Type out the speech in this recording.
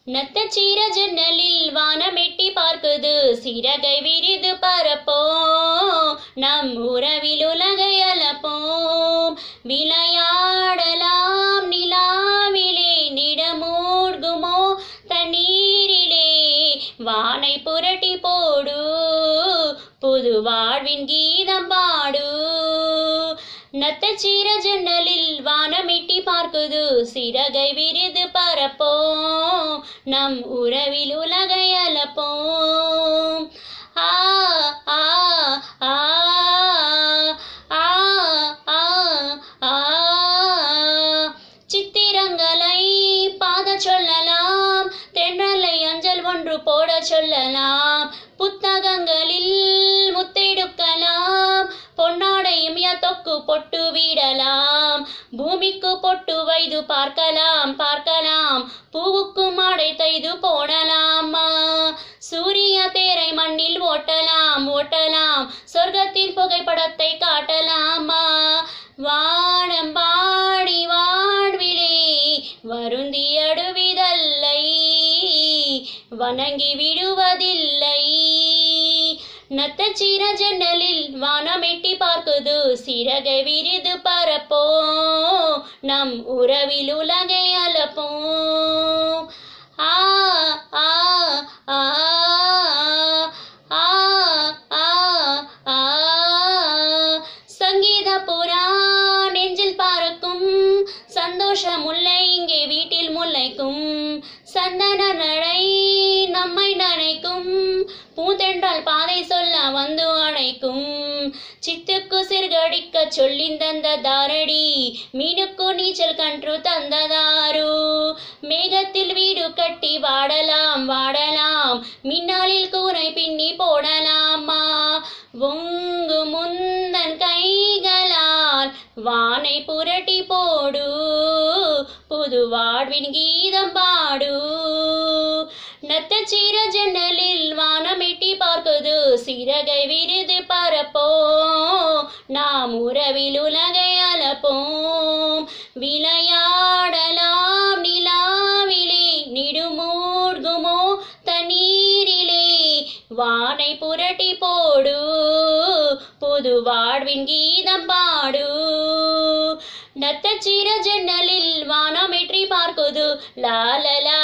நத்தச்சீர ஜன்னலில் வானமெட்டி பார்க்குது சிறகை விரிது பரப்போ நம் உறவில் உலகை அலப்போம் விளையாடலாம் நிலாவிலே நிடமூழ்குமோ தண்ணீரிலே வானை புரட்டி போடு புது வாழ்வின் கீதம் பாடு நத்தச்சீர ஜன்னலில் வானமிட்டி பார்க்குது சிறகை விரிது பரப்போ நம் உறவில் உலகை அலப்போம் ஆ ஆ ஆ ஆ ஆ ஆ சித்திரங்களை பாத சொல்லலாம் தென்றலை அஞ்சல் ஒன்று போட சொல்லலாம் புத்தகங்களில் முத்தெடுக்கலாம் பொன்னாடையும் தொக்கு பொட்டு விடலாம் பூமிக்கு பொட்டு வைது பார்க்கலாம் பார்க்கலாம் பூவுக்கு மாடை தைது போடலாமா சூரிய தேரை மண்ணில் ஓட்டலாம் ஓட்டலாம் சொர்க்கத்தின் புகைப்படத்தை காட்டலாமா வானம் பாடி வாழ்விலே வருந்தி அடுவிதல்லை வணங்கி விடுவதில்லை நத்தச்சீர ஜன்னலில் வானமெட்டி பார்க்குது சிறகை விரிது பரப்போ நம் உறவில் உலகை அலப்போம் ஆ ஆ ஆ ஆ ஆ ஆ சங்கீத புறா நெஞ்சில் பறக்கும் சந்தோஷ முல்லை இங்கே வீட்டில் முல்லைக்கும் சந்தன நடை நம்மை நனைக்கும் பூதென்றால் பாதை சொல்ல வந்து அழைக்கும் சித்துக்கு சிறுகடிக்க சொல்லி தந்த தாரடி மீனுக்கு நீச்சல் கன்று தந்ததாரு மேகத்தில் வீடு கட்டி வாடலாம் வாடலாம் மின்னாலில் கூரை பின்னி போடலாமா ஒங்கு முந்தன் கைகளால் வானை புரட்டி போடு புது வாழ்வின் கீதம் பாடு நத்தச்சீர ஜன்னலில் வானமெட்டி பார்க்குது சிறகை விரிது பரப்போ நாம் உறவில் உலகை அலப்போம் விளையாடலாம் நிலாவிலே நிடுமூழ்குமோ தண்ணீரிலே வானை புரட்டி போடு புது வாழ்வின் கீதம் பாடு நத்தச்சீர ஜன்னலில் வானமெற்றி பார்க்குது லாலலா